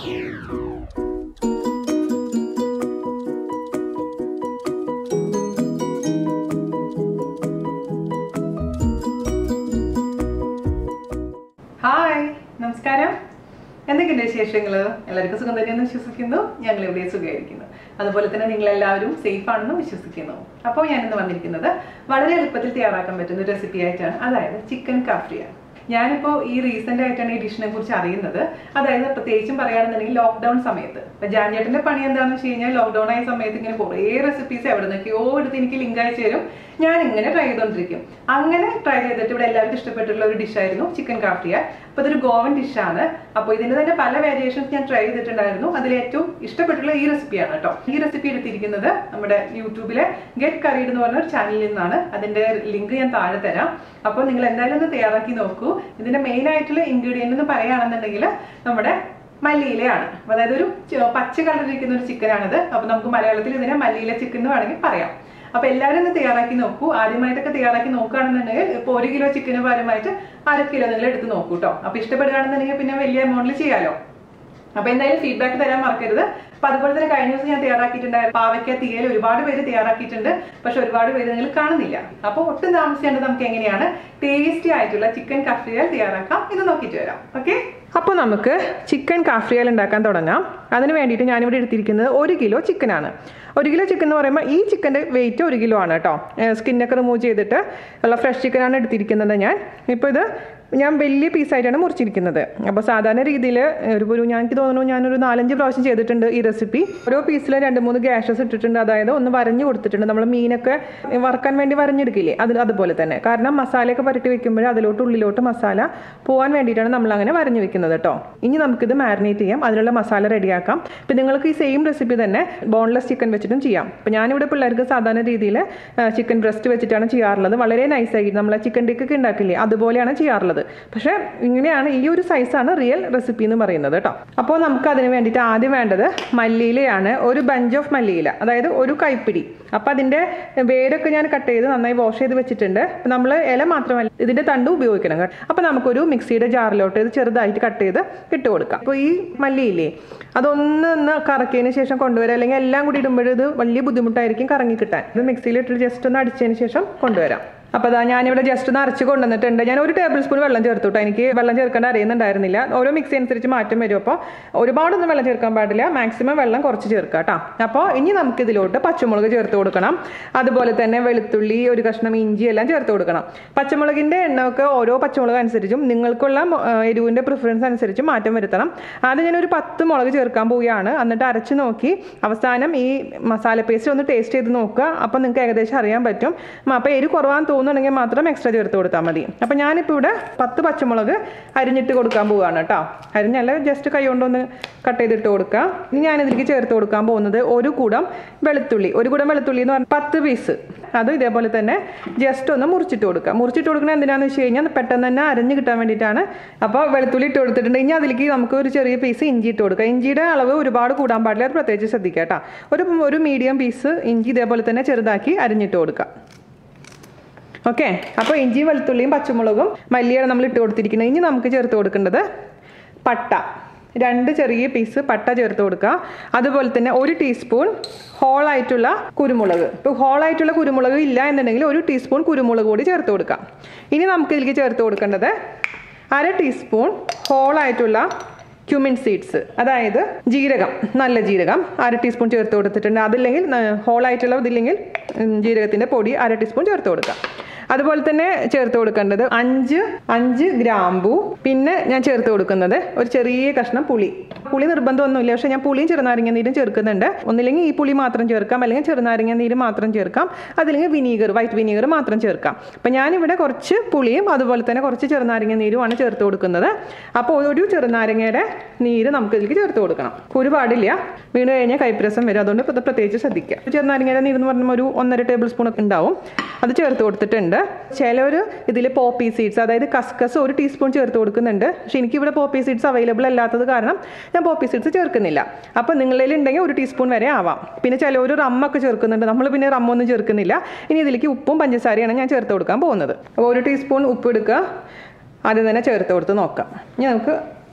Hi നമസ്കാരം എന്തൊക്കെയുണ്ട് വിശേഷങ്ങൾ എല്ലാവർക്കും സുഖം തന്നെയെന്ന് വിശ്വസിക്കുന്നു ഞങ്ങൾ ഇവിടെ സുഖമായിരിക്കുന്നു അതുപോലെ തന്നെ നിങ്ങൾ എല്ലാവരും സേഫ് ആണെന്ന് വിശ്വസിക്കുന്നു അപ്പോൾ ഞാനിന്ന് വന്നിരിക്കുന്നത് വളരെ എളുപ്പത്തിൽ തയ്യാറാക്കാൻ പറ്റുന്ന ഒരു റെസിപ്പി ആയിട്ടാണ് അതായത് ചിക്കൻ കാഫ്രിയ ഞാനിപ്പോൾ ഈ റീസെന്റ് ആയിട്ടാണ് ഈ ഡിഷിനെ കുറിച്ച് അറിയുന്നത് അതായത് പ്രത്യേകിച്ചും പറയുകയാണെന്നുണ്ടെങ്കിൽ ലോക്ക്ഡൌൺ സമയത്ത് ഇപ്പൊ ജാൻജേട്ടന്റെ പണി എന്താണെന്ന് വെച്ച് കഴിഞ്ഞാൽ ലോക്ക്ഡൌൺ ആയ സമയത്ത് ഇങ്ങനെ കുറേ റെസിപ്പീസ് എവിടെ നിന്നൊക്കെയോ എടുത്ത് എനിക്ക് ലിങ്ക് അയച്ചു തരും ഞാൻ ഇങ്ങനെ ട്രൈ ചെയ്തുകൊണ്ടിരിക്കും അങ്ങനെ ട്രൈ ചെയ്തിട്ട് ഇവിടെ എല്ലാവർക്കും ഇഷ്ടപ്പെട്ടിട്ടുള്ള ഒരു ഡിഷായിരുന്നു ചിക്കൻ കാഫ്രിയ അപ്പോൾ ഇതൊരു ഗോവൻ ഡിഷാണ് അപ്പോൾ ഇതിന്റെ തന്നെ പല വേരിയേഷൻസ് ഞാൻ ട്രൈ ചെയ്തിട്ടുണ്ടായിരുന്നു അതിൽ ഏറ്റവും ഇഷ്ടപ്പെട്ടുള്ള ഈ റെസിപ്പിയാണ് കേട്ടോ ഈ റെസിപ്പി എടുത്തിരിക്കുന്നത് നമ്മുടെ യൂട്യൂബിലെ ഗെറ്റ് കറീഡ് എന്ന് പറഞ്ഞ ഒരു ചാനലിൽ നിന്നാണ് അതിന്റെ ലിങ്ക് ഞാൻ താഴെ തരാം അപ്പോൾ നിങ്ങൾ എന്തായാലും ഒന്ന് തയ്യാറാക്കി നോക്കൂ ഇതിന്റെ മെയിൻ ആയിട്ടുള്ള ഇൻഗ്രീഡിയന്റ് എന്ന് പറയുകയാണെന്നുണ്ടെങ്കിൽ നമ്മുടെ മല്ലിയിലയാണ് അതായത് ഒരു ച- പച്ച കളറിരിക്കുന്ന ഒരു ചിക്കനാണിത് അപ്പോൾ നമുക്ക് മലയാളത്തിൽ ഇതിനെ മല്ലിയില ചിക്കൻ എന്ന് വേണമെങ്കിൽ പറയാം അപ്പൊ എല്ലാവരും ഒന്ന് തയ്യാറാക്കി നോക്കൂ ആദ്യമായിട്ടൊക്കെ തയ്യാറാക്കി നോക്കുകയാണെന്നുണ്ടെങ്കിൽ ഇപ്പൊ ഒരു കിലോ ചിക്കന് പകരമായിട്ട് അര കിലോ നിങ്ങൾ എടുത്ത് നോക്കൂ കേട്ടോ അപ്പൊ ഇഷ്ടപ്പെടുകയാണെന്നുണ്ടെങ്കിൽ പിന്നെ വലിയ എമൗണ്ടിൽ ചെയ്യാലോ അപ്പൊ എന്തായാലും ഫീഡ്ബാക്ക് തരാൻ മറക്കരുത് അപ്പൊ അതുപോലെ തന്നെ കഴിഞ്ഞ ദിവസം ഞാൻ തയ്യാറാക്കിയിട്ടുണ്ടായിരുന്നു പാവയ്ക്ക തീയൽ ഒരുപാട് പേര് തയ്യാറാക്കിയിട്ടുണ്ട് പക്ഷെ ഒരുപാട് പേര് നിങ്ങൾ കാണുന്നില്ല അപ്പൊ ഒട്ടും താമസിയാണ്ട് നമുക്ക് എങ്ങനെയാണ് ടേസ്റ്റി ആയിട്ടുള്ള ചിക്കൻ കഫ്രിയൽ തയ്യാറാക്കാം ഇത് നോക്കിയിട്ട് വരാം ഓക്കെ അപ്പോൾ നമുക്ക് ചിക്കൻ കാഫ്രിയൽ ഉണ്ടാക്കാൻ തുടങ്ങാം അതിന് വേണ്ടിയിട്ട് ഞാനിവിടെ എടുത്തിരിക്കുന്നത് ഒരു കിലോ ചിക്കനാണ് ഒരു കിലോ ചിക്കൻ എന്ന് പറയുമ്പോൾ ഈ ചിക്കൻ്റെ വെയിറ്റ് ഒരു കിലോ ആണ് കേട്ടോ സ്കിന്നൊക്കെ റിമൂവ് ചെയ്തിട്ട് ഉള്ള ഫ്രഷ് ചിക്കനാണ് എടുത്തിരിക്കുന്നത് ഞാൻ ഇപ്പോൾ ഇത് ഞാൻ വലിയ പീസായിട്ടാണ് മുറിച്ചിരിക്കുന്നത് അപ്പോൾ സാധാരണ രീതിയിൽ ഒരു ഒരു ഞാൻ എനിക്ക് തോന്നുന്നു ഞാനൊരു നാലഞ്ച് പ്രാവശ്യം ചെയ്തിട്ടുണ്ട് ഈ റെസിപ്പി ഓരോ പീസിലും രണ്ട് മൂന്ന് ഗ്യാഷസ് ഇട്ടിട്ടുണ്ട് അതായത് ഒന്ന് വരഞ്ഞു കൊടുത്തിട്ടുണ്ട് നമ്മൾ മീനൊക്കെ വറക്കാൻ വേണ്ടി വരഞ്ഞെടുക്കില്ലേ അത് അതുപോലെ തന്നെ കാരണം മസാലയൊക്കെ പുരട്ടി വെക്കുമ്പോൾ അതിലോട്ട് ഉള്ളിലോട്ട് മസാല പോകാൻ വേണ്ടിയിട്ടാണ് നമ്മൾ അങ്ങനെ വരഞ്ഞു വെക്കുന്നത് കേട്ടോ ഇനി നമുക്കിത് മാരിനേറ്റ് ചെയ്യാം അതിനുള്ള മസാല റെഡിയാക്കാം ഇപ്പം നിങ്ങൾക്ക് ഈ സെയിം റെസിപ്പി തന്നെ ബോൺലെസ് ചിക്കൻ വെച്ചിട്ടും ചെയ്യാം ഇപ്പം ഞാനിവിടെ പിള്ളേർക്ക് സാധാരണ രീതിയിൽ ചിക്കൻ ബ്രസ്റ്റ് വെച്ചിട്ടാണ് ചെയ്യാറുള്ളത് വളരെ നൈസായി നമ്മൾ ചിക്കൻ ടിക്കൊക്കെ ഉണ്ടാക്കില്ലേ അതുപോലെയാണ് ചെയ്യാറുള്ളത് പക്ഷേ ഇങ്ങനെയാണ് ഈ ഒരു സൈസാണ് റിയൽ റെസിപ്പി എന്ന് പറയുന്നത് കേട്ടോ അപ്പോൾ നമുക്ക് അതിന് വേണ്ടിയിട്ട് ആദ്യം വേണ്ടത് മല്ലിയിലയാണ് ഒരു ബഞ്ച് ഓഫ് മല്ലിയില അതായത് ഒരു കൈപ്പിടി അപ്പം അതിൻ്റെ വേരൊക്കെ ഞാൻ കട്ട് ചെയ്ത് നന്നായി വാഷ് ചെയ്ത് വെച്ചിട്ടുണ്ട് നമ്മൾ ഇല മാത്രമല്ല ഇതിൻ്റെ തണ്ട് ഉപയോഗിക്കണം കേട്ടോ അപ്പോൾ നമുക്കൊരു മിക്സിയുടെ ജാറിലോട്ട് ഇത് ചെറുതായിട്ട് കട്ട് ചെയ്ത് ഇട്ട് കൊടുക്കാം അപ്പോൾ ഈ മല്ലിയില്ലേ അതൊന്ന് ഒന്ന് കറക്കിയതിന് ശേഷം കൊണ്ടുവരാം അല്ലെങ്കിൽ എല്ലാം കൂടി ഇടുമ്പോൾ ഇത് വലിയ ബുദ്ധിമുട്ടായിരിക്കും കറങ്ങി കിട്ടാൻ ഇത് മിക്സിയിലിട്ട് ജസ്റ്റ് ഒന്ന് അടിച്ചതിന് ശേഷം കൊണ്ടുവരാം അപ്പോൾ അതാ ഞാനിവിടെ ജസ്റ്റ് ഒന്ന് അരച്ച് കൊണ്ടുവന്നിട്ടുണ്ട് ഞാൻ ഒരു ടേബിൾ സ്പൂൺ വെള്ളം ചേർത്തു കേട്ടോ എനിക്ക് വെള്ളം ചേർക്കേണ്ട അറിയുന്നുണ്ടായിരുന്നില്ല ഓരോ മിക്സി അനുസരിച്ച് മാറ്റം വരും അപ്പോൾ ഒരുപാടൊന്നും വെള്ളം ചേർക്കാൻ പാടില്ല മാക്സിമം വെള്ളം കുറച്ച് ചേർക്കുക കേട്ടോ അപ്പോൾ ഇനി നമുക്ക് ഇതിലോട്ട് പച്ചമുളക് ചേർത്ത് കൊടുക്കണം അതുപോലെ തന്നെ വെളുത്തുള്ളി ഒരു കഷ്ണം ഇഞ്ചി എല്ലാം ചേർത്ത് കൊടുക്കണം പച്ചമുളകിൻ്റെ എണ്ണമൊക്കെ ഓരോ പച്ചമുളക് അനുസരിച്ചും നിങ്ങൾക്കുള്ള ആ, എരിവിൻ്റെ പ്രിഫറൻസ് അനുസരിച്ച് മാറ്റം വരുത്തണം ആദ്യം ഞാനൊരു പത്ത് മുളക് ചേർക്കാൻ പോവുകയാണ് എന്നിട്ട് അരച്ച് നോക്കി അവസാനം ഈ മസാല പേസ്റ്റ് ഒന്ന് ടേസ്റ്റ് ചെയ്ത് നോക്കുക അപ്പോൾ നിങ്ങൾക്ക് ഏകദേശം അറിയാൻ പറ്റും അപ്പോൾ എരി കുറവാന്ന് തോന്നുന്നുണ്ടെങ്കിൽ മാത്രം എക്സ്ട്രാ ചേർത്ത് കൊടുത്താൽ മതി അപ്പോൾ ഞാനിപ്പോൾ ഇവിടെ പത്ത് പച്ചമുളക് അരിഞ്ഞിട്ട് കൊടുക്കാൻ പോവുകയാണ് കേട്ടോ അരിഞ്ഞല്ല ജസ്റ്റ് കൈ കൊണ്ടൊന്ന് കട്ട് ചെയ്തിട്ട് കൊടുക്കുക ഇനി ഞാൻ ഇതിലേക്ക് ചേർത്ത് കൊടുക്കാൻ പോകുന്നത് ഒരു കൂടം വെളുത്തുള്ളി ഒരു കൂടം വെളുത്തുള്ളി എന്ന് പറഞ്ഞാൽ പത്ത് പീസ് അത് ഇതേപോലെ തന്നെ ജസ്റ്റ് ഒന്ന് മുറിച്ചിട്ട് കൊടുക്കുക മുറിച്ചിട്ട് കൊടുക്കുന്നത് എന്തിനാണെന്ന് വെച്ച് കഴിഞ്ഞാൽ പെട്ടെന്ന് തന്നെ അരഞ്ഞ് കിട്ടാൻ വേണ്ടിയിട്ടാണ് അപ്പോൾ വെളുത്തുള്ളി ഇട്ട് കൊടുത്തിട്ടുണ്ട് ഇനി അതിലേക്ക് നമുക്ക് ഒരു ചെറിയ പീസ് ഇഞ്ചി ഇട്ട് കൊടുക്കുക ഇഞ്ചിയുടെ അളവ് ഒരുപാട് കൂടാൻ പാടില്ല അത് പ്രത്യേകിച്ച് ശ്രദ്ധിക്കുക കേട്ടോ ഒരു ഒരു മീഡിയം പീസ് ഇഞ്ചി ഇതേപോലെ തന്നെ ചെറുതാക്കി അരിഞ്ഞിട്ട് കൊടുക്കുക ഓക്കെ അപ്പോൾ ഇഞ്ചിയും വെളുത്തുള്ളിയും പച്ചമുളകും മല്ലിയാണ് നമ്മൾ ഇട്ട് കൊടുത്തിരിക്കുന്നത് ഇനി നമുക്ക് ചേർത്ത് കൊടുക്കേണ്ടത് പട്ട രണ്ട് ചെറിയ പീസ് പട്ട ചേർത്ത് കൊടുക്കുക അതുപോലെ തന്നെ ഒരു ടീസ്പൂൺ ഹോളായിട്ടുള്ള കുരുമുളക് ഇപ്പോൾ ഹോളായിട്ടുള്ള കുരുമുളക് ഇല്ല എന്നുണ്ടെങ്കിൽ ഒരു ടീസ്പൂൺ കുരുമുളക് കൂടി ചേർത്ത് കൊടുക്കാം ഇനി നമുക്ക് ഇതിലേക്ക് ചേർത്ത് കൊടുക്കേണ്ടത് അര ടീസ്പൂൺ ഹോളായിട്ടുള്ള ക്യുമിൻ സീഡ്സ് അതായത് ജീരകം നല്ല ജീരകം അര ടീസ്പൂൺ ചേർത്ത് കൊടുത്തിട്ടുണ്ട് അതില്ലെങ്കിൽ ഹോളായിട്ടുള്ള ഇതില്ലെങ്കിൽ ഉം, ജീരകത്തിൻ്റെ പൊടി അര ടീസ്പൂൺ ചേർത്ത് കൊടുക്കാം അതുപോലെ തന്നെ ചേർത്ത് കൊടുക്കേണ്ടത് അഞ്ച് അഞ്ച് ഗ്രാമ്പു പിന്നെ ഞാൻ ചേർത്ത് കൊടുക്കുന്നത് ഒരു ചെറിയ കഷ്ണം പുളി പുളി നിർബന്ധമൊന്നുമില്ല പക്ഷേ ഞാൻ പുളിയും ചെറുനാരങ്ങ നീരും ചേർക്കുന്നുണ്ട് ഒന്നില്ലെങ്കിൽ ഈ പുളി മാത്രം ചേർക്കാം അല്ലെങ്കിൽ ചെറുനാരങ്ങ നീര് മാത്രം ചേർക്കാം അതില്ലെങ്കിൽ വിനീഗർ വൈറ്റ് വിനീഗർ മാത്രം ചേർക്കാം അപ്പം ഞാനിവിടെ കുറച്ച് പുളിയും അതുപോലെ തന്നെ കുറച്ച് ചെറുനാരങ്ങ നീരുമാണ് ചേർത്ത് കൊടുക്കുന്നത് അപ്പോൾ ഒരു ചെറുനാരങ്ങയുടെ നീര് നമുക്ക് ഇതിലേക്ക് ചേർത്ത് കൊടുക്കണം കുരു പാടില്ല വീണ് കഴിഞ്ഞാൽ കൈപ്രസം വരും അതുകൊണ്ട് ഇത് പ്രത്യേകിച്ച് ശ്രദ്ധിക്കുക ചെറുനാരങ്ങയുടെ നീര് എന്ന് പറഞ്ഞാൽ ഒരു ഒന്നര ടേബിൾ സ്പൂൺ ഒക്കെ ഉണ്ടാവും അത് ചേർത്ത് കൊടുത്തിട്ടുണ്ട് ചിലർ ഇതിൽ പോപ്പി സീഡ്സ് അതായത് കസ്കസ് ഒരു ടീസ്പൂൺ ചേർത്ത് കൊടുക്കുന്നുണ്ട് പക്ഷേ എനിക്കിവിടെ പോപ്പി സീഡ്സ് അവൈലബിൾ അല്ലാത്തത് കാരണം ഞാൻ പോപ്പി സീഡ്സ് ചേർക്കുന്നില്ല അപ്പോൾ നിങ്ങളിൽ ഉണ്ടെങ്കിൽ ഒരു ടീസ്പൂൺ വരെ ആവാം പിന്നെ ചിലർ റമ്മൊക്കെ ചേർക്കുന്നുണ്ട് നമ്മൾ പിന്നെ റമ്മൊന്നും ചേർക്കുന്നില്ല ഇനി ഇതിലേക്ക് ഉപ്പും പഞ്ചസാരയാണ് ഞാൻ ചേർത്ത് കൊടുക്കാൻ പോകുന്നത് അപ്പോൾ ഒരു ടീസ്പൂൺ ഉപ്പ് എടുക്കുക ആദ്യം തന്നെ ചേർത്ത് കൊടുത്ത് നോക്കാം ഇനി നമുക്ക്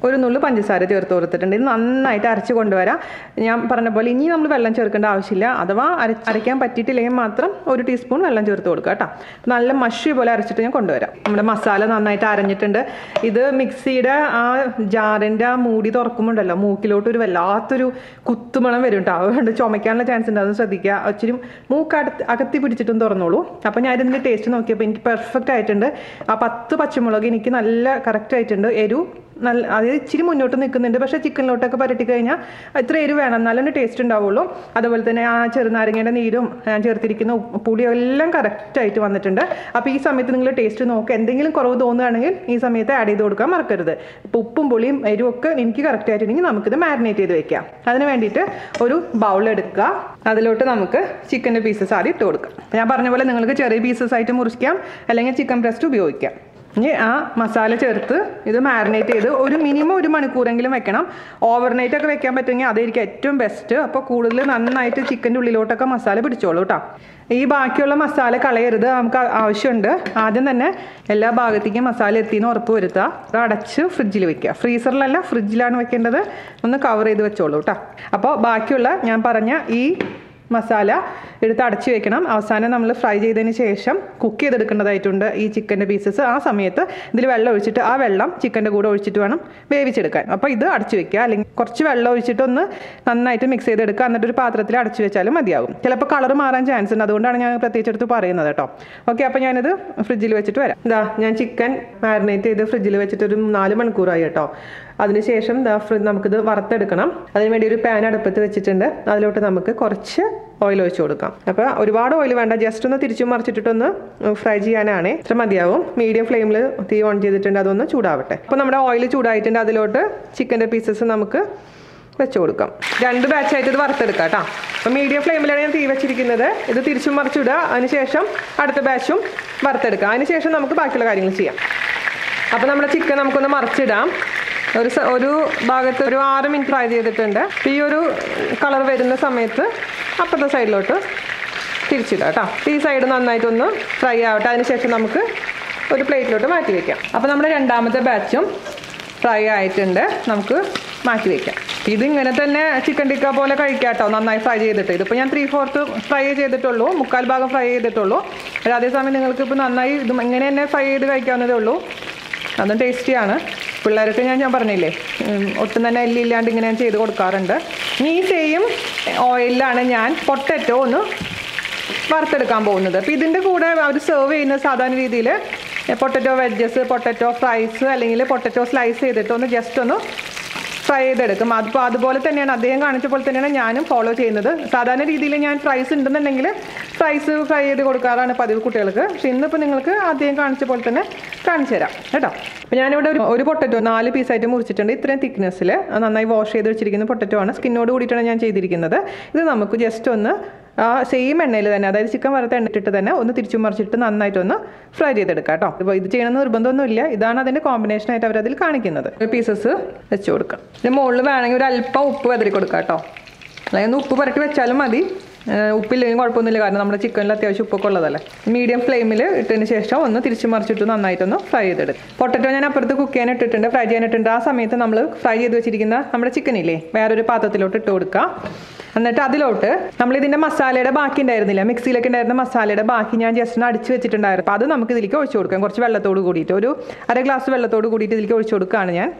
ഒരു നുള്ളു പഞ്ചസാര ചേർത്ത് കൊടുത്തിട്ടുണ്ട് ഇത് നന്നായിട്ട് അരച്ച് കൊണ്ടുവരാം ഞാൻ പറഞ്ഞ പോലെ ഇനി നമ്മൾ വെള്ളം ചേർക്കേണ്ട ആവശ്യമില്ല അഥവാ അര അരയ്ക്കാൻ പറ്റിയിട്ടില്ലെങ്കിൽ മാത്രം ഒരു ടീസ്പൂൺ വെള്ളം ചേർത്ത് കൊടുക്കുക കേട്ടോ നല്ല മഷി പോലെ അരച്ചിട്ട് ഞാൻ കൊണ്ടുവരാം നമ്മുടെ മസാല നന്നായിട്ട് അരഞ്ഞിട്ടുണ്ട് ഇത് മിക്സിയുടെ ആ ജാറിൻ്റെ ആ മൂടി തുറക്കുമ്പോണ്ടല്ലോ മൂക്കിലോട്ട് ഒരു വല്ലാത്തൊരു കുത്തുമണം വരും കേട്ടോ അതുകൊണ്ട് ചുമയ്ക്കാനുള്ള ചാൻസ് ഉണ്ട് അത് ശ്രദ്ധിക്കുക ഇച്ചിരി മൂക്ക് അടുത്ത് അകത്തി പിടിച്ചിട്ടും തുറന്നോളൂ അപ്പോൾ ഞാൻ ഇതിൻ്റെ ടേസ്റ്റ് നോക്കിയപ്പോൾ എനിക്ക് പെർഫെക്റ്റ് ആയിട്ടുണ്ട് ആ പത്ത് പച്ചമുളക് എനിക്ക് നല്ല കറക്റ്റ് ആയിട്ടുണ്ട് എരു നല്ല അതായത് ഇച്ചിരി മുന്നോട്ട് നിൽക്കുന്നുണ്ട് പക്ഷേ ചിക്കനിലോട്ടൊക്കെ പരട്ടി കഴിഞ്ഞാൽ ഇത്ര എരിവ് വേണം എന്നാലും ടേസ്റ്റ് ഉണ്ടാവുള്ളൂ അതുപോലെ തന്നെ ആ ചെറുനാരങ്ങയുടെ നീരും ഞാൻ ചേർത്തിരിക്കുന്ന ഉപ്പ് പുളിയും എല്ലാം കറക്റ്റായിട്ട് വന്നിട്ടുണ്ട് അപ്പോൾ ഈ സമയത്ത് നിങ്ങൾ ടേസ്റ്റ് നോക്കുക എന്തെങ്കിലും കുറവ് തോന്നുകയാണെങ്കിൽ ഈ സമയത്ത് ആഡ് ചെയ്ത് കൊടുക്കാൻ മറക്കരുത് ഇപ്പോൾ ഉപ്പും പുളിയും എരിവും ഒക്കെ എനിക്ക് കറക്റ്റ് ആയിട്ടുണ്ടെങ്കിൽ നമുക്കിത് മാരിനേറ്റ് ചെയ്ത് വെക്കാം അതിന് വേണ്ടിയിട്ട് ഒരു ബൗൾ എടുക്കുക അതിലോട്ട് നമുക്ക് ചിക്കൻ്റെ പീസസ് ആദ്യം ഇട്ട് കൊടുക്കാം ഞാൻ പറഞ്ഞ പോലെ നിങ്ങൾക്ക് ചെറിയ പീസസ് ആയിട്ട് മുറിക്കാം അല്ലെങ്കിൽ ചിക്കൻ ബ്രസ്റ്റ് ഉപയോഗിക്കാം ഇനി ആ മസാല ചേർത്ത് ഇത് മാരിനേറ്റ് ചെയ്ത് ഒരു മിനിമം ഒരു മണിക്കൂറെങ്കിലും വെക്കണം ഓവർനൈറ്റ് ഒക്കെ വെക്കാൻ പറ്റുമെങ്കിൽ അതായിരിക്കും ഏറ്റവും ബെസ്റ്റ് അപ്പോൾ കൂടുതൽ നന്നായിട്ട് ചിക്കൻ്റെ ഉള്ളിലോട്ടൊക്കെ മസാല പിടിച്ചോളൂ കേട്ടോ ഈ ബാക്കിയുള്ള മസാല കളയരുത് നമുക്ക് ആ- ആവശ്യമുണ്ട് ആദ്യം തന്നെ എല്ലാ ഭാഗത്തേക്കും മസാല എത്തിയെന്ന് ഉറപ്പ് വരുത്തുക അത് അടച്ച് ഫ്രിഡ്ജിൽ വെക്കുക ഫ്രീസറിലല്ല ഫ്രിഡ്ജിലാണ് വെക്കേണ്ടത് ഒന്ന് കവർ ചെയ്ത് വെച്ചോളൂ കേട്ടോ അപ്പോൾ ബാക്കിയുള്ള ഞാൻ പറഞ്ഞ ഈ മസാല എടുത്ത് അടച്ചു വെക്കണം അവസാനം നമ്മൾ ഫ്രൈ ചെയ്തതിന് ശേഷം കുക്ക് ചെയ്തെടുക്കേണ്ടതായിട്ടുണ്ട് ഈ ചിക്കൻ്റെ പീസസ് ആ സമയത്ത് ഇതിൽ വെള്ളം ഒഴിച്ചിട്ട് ആ വെള്ളം ചിക്കൻ്റെ കൂടെ ഒഴിച്ചിട്ട് വേണം വേവിച്ചെടുക്കാൻ അപ്പോൾ ഇത് അടച്ചു വെക്കുക അല്ലെങ്കിൽ കുറച്ച് വെള്ളം ഒഴിച്ചിട്ട് ഒന്ന് നന്നായിട്ട് മിക്സ് ചെയ്തെടുക്കുക എന്നിട്ട് ഒരു പാത്രത്തിൽ അടച്ചു വെച്ചാലും മതിയാകും ചിലപ്പോൾ കളർ മാറാൻ ചാൻസ് ഉണ്ട് അതുകൊണ്ടാണ് ഞാൻ പ്രത്യേകിച്ച് എടുത്ത് പറയുന്നത് കേട്ടോ ഓക്കെ അപ്പോൾ ഞാനിത് ഫ്രിഡ്ജിൽ വെച്ചിട്ട് വരാം ഇതാ ഞാൻ ചിക്കൻ മാരിനേറ്റ് ചെയ്ത് ഫ്രിഡ്ജിൽ വെച്ചിട്ട് ഒരു നാല് മണിക്കൂറായി കേട്ടോ അതിനുശേഷം ദാ ഫ്രി- നമുക്കിത് വറുത്തെടുക്കണം അതിനുവേണ്ടി ഒരു പാൻ അടുപ്പത്ത് വെച്ചിട്ടുണ്ട് അതിലോട്ട് നമുക്ക് കുറച്ച് ഓയിൽ ഒഴിച്ച് കൊടുക്കാം അപ്പോൾ ഒരുപാട് ഓയിൽ വേണ്ട ജസ്റ്റ് ഒന്ന് തിരിച്ചും മറിച്ചിട്ടിട്ടൊന്ന് ഫ്രൈ ചെയ്യാനാണ് ഇത്ര മതിയാവും മീഡിയം ഫ്ലെയിമിൽ തീ ഓൺ ചെയ്തിട്ടുണ്ട് അതൊന്ന് ചൂടാവട്ടെ അപ്പോൾ നമ്മുടെ ഓയിൽ ചൂടായിട്ടുണ്ട് അതിലോട്ട് ചിക്കൻ്റെ പീസസ് നമുക്ക് വെച്ച് കൊടുക്കാം രണ്ട് ബാച്ചായിട്ട് ഇത് വറുത്തെടുക്കാം കേട്ടോ അപ്പോൾ മീഡിയം ഫ്ലെയിമിലാണ് ഞാൻ തീ വെച്ചിരിക്കുന്നത് ഇത് തിരിച്ചും മറിച്ചിടുക അതിനുശേഷം അടുത്ത ബാച്ചും വറുത്തെടുക്കാം അതിനുശേഷം നമുക്ക് ബാക്കിയുള്ള കാര്യങ്ങൾ ചെയ്യാം അപ്പോൾ നമ്മുടെ ചിക്കൻ നമുക്കൊന്ന് മറിച്ചിടാം ഒരു സ- ഒരു ഭാഗത്ത് ഒരു ആറ് മിനിറ്റ് ഫ്രൈ ചെയ്തിട്ടുണ്ട് ഈ ഒരു കളർ വരുന്ന സമയത്ത് അപ്പുറത്തെ സൈഡിലോട്ട് തിരിച്ചിടാം കേട്ടോ ഈ സൈഡ് നന്നായിട്ടൊന്ന് ഫ്രൈ ആവട്ടെ അതിനുശേഷം നമുക്ക് ഒരു പ്ലേറ്റിലോട്ട് മാറ്റി വയ്ക്കാം അപ്പോൾ നമ്മുടെ രണ്ടാമത്തെ ബാച്ചും ഫ്രൈ ആയിട്ടുണ്ട് നമുക്ക് മാറ്റി വയ്ക്കാം ഇതിങ്ങനെ തന്നെ ചിക്കൻ ടിക്ക പോലെ കഴിക്കാം കേട്ടോ നന്നായി ഫ്രൈ ചെയ്തിട്ട് ഇതിപ്പോൾ ഞാൻ ത്രീ ഫോർത്ത് ഫ്രൈ ചെയ്തിട്ടുള്ളൂ മുക്കാൽ ഭാഗം ഫ്രൈ ചെയ്തിട്ടുള്ളൂ പക്ഷേ അതേസമയം നിങ്ങൾക്ക് ഇപ്പോൾ നന്നായി ഇത് ഇങ്ങനെ തന്നെ ഫ്രൈ ചെയ്ത് കഴിക്കാവുന്നതേ ഉള്ളൂ അതും ടേസ്റ്റിയാണ് പിള്ളേർക്ക് ഞാൻ ഞാൻ പറഞ്ഞില്ലേ ഉം, ഒട്ടും തന്നെ എല്ലില്ലാണ്ട് ഇങ്ങനെ ഞാൻ ചെയ്ത് കൊടുക്കാറുണ്ട് ഇനി ഈ സെയിം ഓയിലാണ് ഞാൻ പൊട്ടറ്റോ ഒന്ന് വറുത്തെടുക്കാൻ പോകുന്നത് അപ്പോൾ ഇതിൻ്റെ കൂടെ അവർ സെർവ് ചെയ്യുന്ന സാധാരണ രീതിയിൽ പൊട്ടറ്റോ വെജസ് പൊട്ടറ്റോ ഫ്രൈസ് അല്ലെങ്കിൽ പൊട്ടറ്റോ സ്ലൈസ് ചെയ്തിട്ട് ഒന്ന് ജസ്റ്റ് ഒന്ന് ഫ്രൈ ചെയ്തെടുക്കും അതിപ്പോൾ അതുപോലെ തന്നെയാണ് അദ്ദേഹം കാണിച്ച പോലെ തന്നെയാണ് ഞാനും ഫോളോ ചെയ്യുന്നത് സാധാരണ രീതിയിൽ ഞാൻ ഫ്രൈസ് ഉണ്ടെന്നുണ്ടെങ്കിൽ ഫ്രൈസ് ഫ്രൈ ചെയ്ത് കൊടുക്കാറാണ് പതിവ് കുട്ടികൾക്ക് പക്ഷെ ഇന്നിപ്പോൾ നിങ്ങൾക്ക് അദ്ദേഹം കാണിച്ച പോലെ തന്നെ കാണിച്ചു തരാം കേട്ടോ അപ്പോൾ ഞാനിവിടെ ഒരു ഒരു പൊട്ടറ്റോ നാല് പീസായിട്ട് മുറിച്ചിട്ടുണ്ട് ഇത്രയും തിക്നെസ്സിൽ നന്നായി വാഷ് ചെയ്ത് വെച്ചിരിക്കുന്ന പൊട്ടറ്റോ ആണ് സ്കിന്നോട് കൂടിയിട്ടാണ് ഞാൻ ചെയ്തിരിക്കുന്നത് ഇത് നമുക്ക് ജസ്റ്റ് ഒന്ന് ആ സെയിം എണ്ണയിൽ തന്നെ അതായത് ചിക്കൻ വറുത്ത എണ്ണയിട്ടിട്ട് തന്നെ ഒന്ന് തിരിച്ചു മറിച്ചിട്ട് നന്നായിട്ടൊന്ന് ഫ്രൈ ചെയ്തെടുക്കാം കേട്ടോ ഇപ്പോൾ ഇത് ചെയ്യണമെന്ന് നിർബന്ധമൊന്നുമില്ല ഇതാണ് അതിൻ്റെ കോമ്പിനേഷൻ ആയിട്ട് അവർ അതിൽ കാണിക്കുന്നത് പീസസ് വെച്ച് കൊടുക്കാം ഇതിന് മുകളിൽ വേണമെങ്കിൽ ഒരു അല്പം ഉപ്പ് വെതറി കൊടുക്കാം കേട്ടോ അല്ലെങ്കിൽ ഒന്ന് ഉപ്പ് പുരട്ടി വെച്ചാലും മതി ഏഹ് ഉപ്പില്ലെങ്കിൽ കുഴപ്പമൊന്നുമില്ല കാരണം നമ്മുടെ ചിക്കനിൽ അത്യാവശ്യം ഉപ്പൊക്കെ ഉള്ളതല്ലേ മീഡിയം ഫ്ലെയിമിൽ ഇട്ടതിന് ശേഷം ഒന്ന് തിരിച്ചു മറിച്ചിട്ട് നന്നായിട്ടൊന്ന് ഫ്രൈ ചെയ്തെടുക്കും പൊട്ടറ്റോ ഞാൻ അപ്പുറത്ത് കുക്ക് ചെയ്യാൻ ഇട്ടിട്ടുണ്ട് ഫ്രൈ ചെയ്യാൻ ഇട്ടിട്ടുണ്ട് ആ സമയത്ത് നമ്മൾ ഫ്രൈ ചെയ്ത് വെച്ചിരിക്കുന്ന നമ്മുടെ ചിക്കനില്ലേ വേറൊരു പാത്രത്തിലോട്ട് ഇട്ട് കൊടുക്കുക എന്നിട്ട് അതിലോട്ട് നമ്മൾ ഇതിന്റെ മസാലയുടെ ബാക്കി ഉണ്ടായിരുന്നില്ല മിക്സിയിലൊക്കെ ഉണ്ടായിരുന്ന മസാലയുടെ ബാക്കി ഞാൻ ജസ്റ്റ് ഒന്ന് അടിച്ച് വെച്ചിട്ടുണ്ടായിരുന്നു അപ്പോൾ അത് നമുക്ക് ഇതിലേക്ക് ഒഴിച്ചു കൊടുക്കാം കുറച്ച് വെള്ളത്തോട് കൂടിയിട്ട് ഒരു അര ഗ്ലാസ് വെള്ളത്തോട് കൂടിയിട്ട് ഇതിലേക്ക് ഒഴിച്ചു കൊടുക്കുകയാണ് ഞാൻ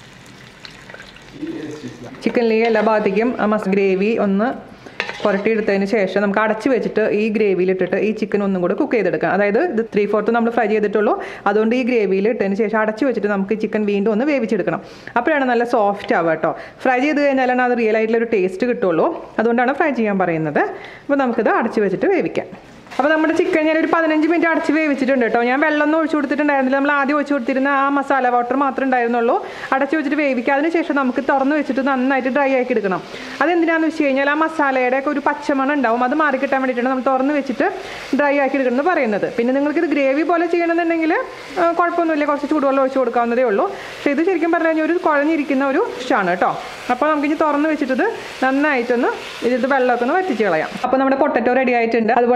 ചിക്കനിലേക്ക് എല്ലാ ഭാഗത്തേക്കും ആ മസ് ഗ്രേവി ഒന്ന് പുരട്ടിയെടുത്തതിന് ശേഷം നമുക്ക് അടച്ച് വെച്ചിട്ട് ഈ ഗ്രേവിയിൽ ഇട്ടിട്ട് ഈ ചിക്കൻ ഒന്നും കൂടെ കുക്ക് ചെയ്തെടുക്കാം അതായത് ഇത് ത്രീ ഫോർത്ത് നമ്മൾ ഫ്രൈ ചെയ്തിട്ടുള്ളൂ അതുകൊണ്ട് ഈ ഗ്രേവിയിൽ ഇട്ടതിന് ശേഷം അടച്ച് വെച്ചിട്ട് നമുക്ക് ചിക്കൻ വീണ്ടും ഒന്ന് വേവിച്ചെടുക്കണം അപ്പോഴാണ് നല്ല സോഫ്റ്റ് ആവുക കേട്ടോ ഫ്രൈ ചെയ്ത് കഴിഞ്ഞാലാണ് അത് റിയൽ ആയിട്ടുള്ള ഒരു ടേസ്റ്റ് കിട്ടുള്ളൂ അതുകൊണ്ടാണ് ഫ്രൈ ചെയ്യാൻ പറയുന്നത് അപ്പോൾ നമുക്കിത് അടച്ച് വെച്ചിട്ട് വേവിക്കാം അപ്പോൾ നമ്മുടെ ചിക്കൻ ഞാൻ ഒരു പതിനഞ്ച് മിനിറ്റ് അടച്ച് വേവിച്ചിട്ടുണ്ട് കേട്ടോ ഞാൻ വെള്ളം ഒന്നും ഒഴിച്ചു കൊടുത്തിട്ടുണ്ടായിരുന്നില്ല നമ്മൾ ആദ്യം ഒഴിച്ചു കൊടുത്തിരുന്ന ആ മസാല വാട്ടർ മാത്രമേ ഉണ്ടായിരുന്നുള്ളൂ അടച്ച് വെച്ചിട്ട് വേവിക്കുക അതിനുശേഷം നമുക്ക് തുറന്ന് വെച്ചിട്ട് നന്നായിട്ട് ഡ്രൈ ആക്കി എടുക്കണം അതെന്തിനാന്ന് വെച്ച് കഴിഞ്ഞാൽ ആ മസാലയുടെ ഒക്കെ ഒരു പച്ചമണം ഉണ്ടാവും അത് മാറി കിട്ടാൻ വേണ്ടിയിട്ടാണ് നമ്മൾ തുറന്ന് വെച്ചിട്ട് ഡ്രൈ ആക്കി എടുക്കണം എന്ന് പറയുന്നത് പിന്നെ നിങ്ങൾക്ക് ഇത് ഗ്രേവി പോലെ ചെയ്യണമെന്നുണ്ടെങ്കിൽ ആ, കുഴപ്പമൊന്നുമില്ല കുറച്ച് ചൂടുവെള്ളം ഒഴിച്ച് കൊടുക്കാവുന്നതേ ഉള്ളൂ പക്ഷേ ഇത് ശരിക്കും പറഞ്ഞു കഴിഞ്ഞാൽ ഒരു കുഴഞ്ഞിരിക്കുന്ന ഒരു ഡിഷാണ് കേട്ടോ അപ്പോൾ നമുക്ക് ഇനി തുറന്ന് വെച്ചിട്ട് ഇത് നന്നായിട്ടൊന്ന് ഇതിൽ വെള്ളമൊക്കെ ഒന്ന് വറ്റിച്ച് കളയാം അപ്പോൾ നമ്മുടെ പൊട്ടറ്റോ റെഡി ആയിട്ടുണ്ട് അതുപോലെ തന്നെ നമ്മുടെ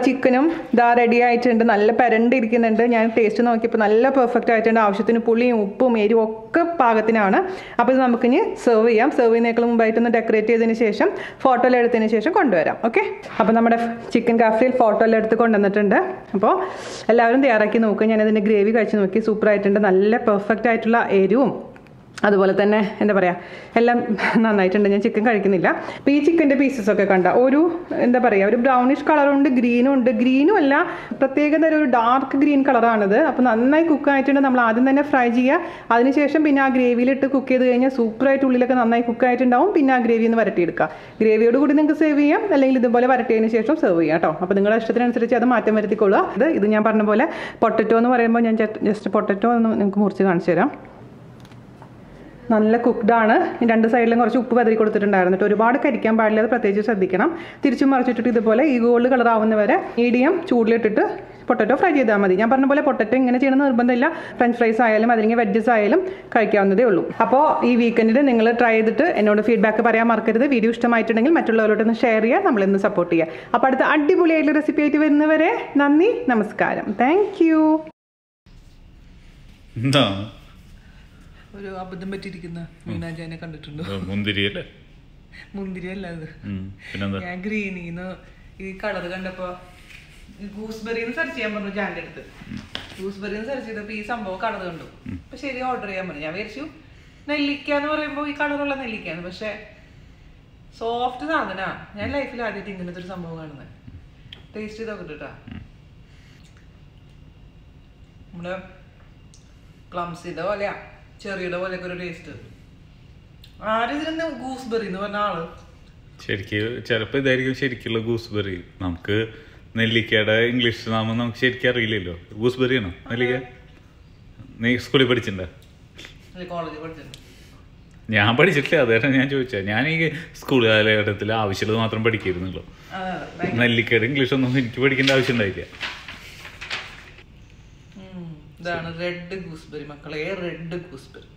ചിക്കനും ഇതാ റെഡി ആയിട്ടുണ്ട് നല്ല പരണ്ടിരിക്കുന്നുണ്ട് ഞാൻ ടേസ്റ്റ് നോക്കിയപ്പോൾ നല്ല പെർഫെക്റ്റ് ആയിട്ടുണ്ട് ആവശ്യത്തിന് പുളിയും ഉപ്പും എരിവും ഒക്കെ പാകത്തിനാണ് അപ്പോൾ ഇത് നമുക്കിനി സെർവ് ചെയ്യാം സെർവ് ചെയ്യുന്നേക്കാൾ മുമ്പായിട്ടൊന്ന് ഡെക്കറേറ്റ് ചെയ്തതിന് ശേഷം ഫോട്ടോ എല്ലാം എടുത്തതിന് ശേഷം കൊണ്ടുവരാം ഓക്കെ അപ്പോൾ നമ്മുടെ ചിക്കൻ കാഫ്രിയിൽ ഫോട്ടോ എല്ലാം എടുത്ത് കൊണ്ടുവന്നിട്ടുണ്ട് അപ്പോൾ എല്ലാവരും തയ്യാറാക്കി നോക്കുക ഞാനതിൻ്റെ ഗ്രേവി കഴിച്ച് നോക്കി സൂപ്പർ ആയിട്ടുണ്ട് നല്ല പെർഫെക്റ്റ് ആയിട്ടുള്ള എരിവും അതുപോലെ തന്നെ എന്താ പറയുക എല്ലാം നന്നായിട്ടുണ്ട് ഞാൻ ചിക്കൻ കഴിക്കുന്നില്ല അപ്പോൾ ഈ ചിക്കൻ്റെ പീസസ് ഒക്കെ കണ്ട ഒരു എന്താ പറയുക ഒരു ബ്രൗണിഷ് കളറുണ്ട് ഗ്രീനും ഉണ്ട് ഗ്രീനും അല്ല പ്രത്യേക തരം ഒരു ഡാർക്ക് ഗ്രീൻ കളറാണിത് അപ്പോൾ നന്നായി കുക്ക് ആയിട്ടുണ്ട് നമ്മൾ ആദ്യം തന്നെ ഫ്രൈ ചെയ്യുക അതിനുശേഷം പിന്നെ ആ ഗ്രേവിയിലിട്ട് കുക്ക് ചെയ്ത് കഴിഞ്ഞാൽ സൂപ്പറായിട്ട് ഉള്ളിലൊക്കെ നന്നായി കുക്ക് ആയിട്ടുണ്ടാവും പിന്നെ ആ ഗ്രേവിയിൽ നിന്ന് വരട്ടിയെടുക്കുക ഗ്രേവിയോട് കൂടി നിങ്ങൾക്ക് സേവ് ചെയ്യാം അല്ലെങ്കിൽ ഇതുപോലെ വരട്ടിയതിന് ശേഷം സെർവ് ചെയ്യാം കേട്ടോ അപ്പോൾ നിങ്ങളുടെ ഇഷ്ടത്തിനനുസരിച്ച് അത് മാറ്റം വരുത്തിക്കൊള്ളുക ഇത് ഇത് ഞാൻ പറഞ്ഞ പോലെ പൊട്ടറ്റോ എന്ന് പറയുമ്പോൾ ഞാൻ ജസ്റ്റ് പൊട്ടറ്റോ ഒന്ന് നിങ്ങൾക്ക് മുറിച്ച് കാണിച്ചു തരാം നല്ല കുക്ക്ഡ് ആണ് രണ്ട് സൈഡിലും കുറച്ച് ഉപ്പ് പതറി കൊടുത്തിട്ടുണ്ടായിരുന്നു കേട്ടോ ഒരുപാട് കരിക്കാൻ പാടില്ല അത് പ്രത്യേകിച്ച് ശ്രദ്ധിക്കണം തിരിച്ചും മറിച്ചിട്ടിട്ട് ഇതുപോലെ ഈ ഗോൾഡ് കളർ ആവുന്നവരെ മീഡിയം ചൂടിലിട്ടിട്ട് പൊട്ടറ്റോ ഫ്രൈ ചെയ്താൽ മതി ഞാൻ പറഞ്ഞ പോലെ പൊട്ടറ്റോ ഇങ്ങനെ ചെയ്യണമെന്ന് നിർബന്ധമില്ല ഫ്രഞ്ച് ഫ്രൈസ് ആയാലും അല്ലെങ്കിൽ വെഡ്ജസ് ആയാലും കഴിക്കാവുന്നതേ ഉള്ളൂ അപ്പോൾ ഈ വീക്കെൻഡിൽ നിങ്ങൾ ട്രൈ ചെയ്തിട്ട് എന്നോട് ഫീഡ്ബാക്ക് പറയാൻ മറക്കരുത് വീഡിയോ ഇഷ്ടമായിട്ടുണ്ടെങ്കിൽ മറ്റുള്ളവരോടൊന്ന് ഷെയർ ചെയ്യുക നമ്മളിന്ന് സപ്പോർട്ട് ചെയ്യുക അപ്പോൾ അടുത്ത അടിപൊളിയായിട്ടുള്ള റെസിപ്പി ആയിട്ട് വരുന്നവരെ നന്ദി നമസ്കാരം താങ്ക് യു എന്താ ഒരു അബദ്ധം പറ്റിയിരിക്കുന്ന മീനാജാനെ കണ്ടിട്ടുണ്ടോ മുന്തിരി അല്ലേ മുന്തിരി അല്ല അത് ഉം. പിന്നെന്താ ഞാൻ ഗ്രീനീന്ന് ഈ കളർ കണ്ടപ്പോ ഗൂസ്ബെറിന്ന് സെർച്ച് ചെയ്യാൻ പറഞ്ഞു ജാൻ്റെ അടുത്ത് ഗൂസ്ബെറിന്ന് സെർച്ച് ചെയ്തപ്പോ ഈ സംഭവം കളർ കണ്ടു അപ്പൊ ശരി ഓർഡർ ചെയ്യാൻ പറഞ്ഞു ഞാൻ വിചാരിച്ചു നെല്ലിക്ക എന്ന് പറയുമ്പോ ഈ കളറുള്ള നെല്ലിക്കാണ് പക്ഷെ സോഫ്റ്റ് സാധനാ ഞാൻ ലൈഫിൽ ആദ്യമായിട്ട് ഇങ്ങനത്തെ ഒരു സംഭവം കാണുന്നത് ടേസ്റ്റ് ചെയ്ത് നോക്കിട്ടാ നമ്മുടെ പ്ലംസിന്റെ പോലെയാ ചെറിയുടെ പോലെയൊക്കെ ഒരു ടേസ്റ്റ് ആരിതിന് ഗൂസ്ബെറി എന്ന് പറഞ്ഞ ആള് ശരിക്ക് ചിലപ്പോ ഇതായിരിക്കും ശരിക്കുള്ള ഗൂസ്ബെറി നമുക്ക് നെല്ലിക്കയുടെ ഇംഗ്ലീഷ് നാമം നമുക്ക് ശരിക്കും അറിയില്ലല്ലോ ഗൂസ്ബെറി ആണോ നെല്ലിക്ക നീ സ്കൂളിൽ പഠിച്ചിട്ടുണ്ടോ കോളേജിൽ പഠിച്ചിട്ടുണ്ട് ഞാൻ പഠിച്ചിട്ടില്ല അതേട്ടാ ഞാൻ ചോദിച്ചാ ഞാൻ ഈ സ്കൂൾ കാലഘട്ടത്തിൽ ആവശ്യമുള്ളത് മാത്രം പഠിക്കായിരുന്നുള്ളൂ അതെ, അതെ. നെല്ലിക്കയുടെ ഇംഗ്ലീഷ് ഒന്നും എനിക്ക് പഠിക്കേണ്ട ആവശ്യം ഉണ്ടായില്ല ഉം. ഇതാണ് റെഡ് ഗൂസ്ബെറി മക്കളെ റെഡ് ഗൂസ്ബെറി